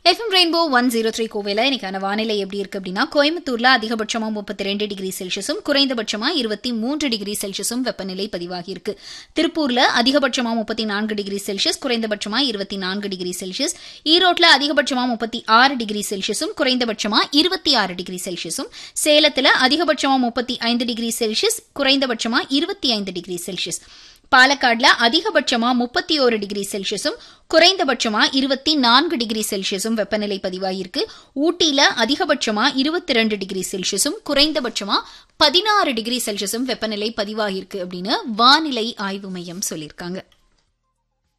FM rainbow one zero three கோவையில் இன்னைக்கான வானிலை எப்படி இருக்கு அப்படின்னா கோயம்புத்தூர்ல அதிகபட்சமா முப்பத்தி ரெண்டு டிகிரி செல்சியஸும் குறைந்தபட்சமா இருபத்தி மூன்று டிகிரி செல்சியஸும் வெப்பநிலை பதிவாகி இருக்கு திருப்பூர்ல அதிகபட்சமா முப்பத்தி நான்கு டிகிரி செல்சியஸ் குறைந்தபட்சமா இருபத்தி நான்கு டிகிரி செல்சியஸ் ஈரோட்ல அதிகபட்சமா முப்பத்தி ஆறு டிகிரி செல்சியஸும் குறைந்தபட்சமா இருபத்தி ஆறு டிகிரி செல்சியஸும் சேலத்துல அதிகபட்சமா முப்பத்தி ஐந்து டிகிரி செல்சியஸ் குறைந்தபட்சமா இருபத்தி ஐந்து டிகிரி செல்சியஸ் பாலக்காடுல அதிகபட்சமா முப்பத்தி ஒரு டிகிரி செல்சியஸும் குறைந்தபட்சமா இருபத்தி நான்கு டிகிரி செல்சியஸும் வெப்பநிலை பதிவாகியிருக்கு ஊட்டியில அதிகபட்சமா இருபத்தி ரெண்டு டிகிரி செல்சியஸும் குறைந்தபட்சமா பதினாறு டிகிரி செல்சியஸும் வெப்பநிலை பதிவாகியிருக்கு அப்படின்னு வானிலை ஆய்வு மையம் சொல்லியிருக்காங்க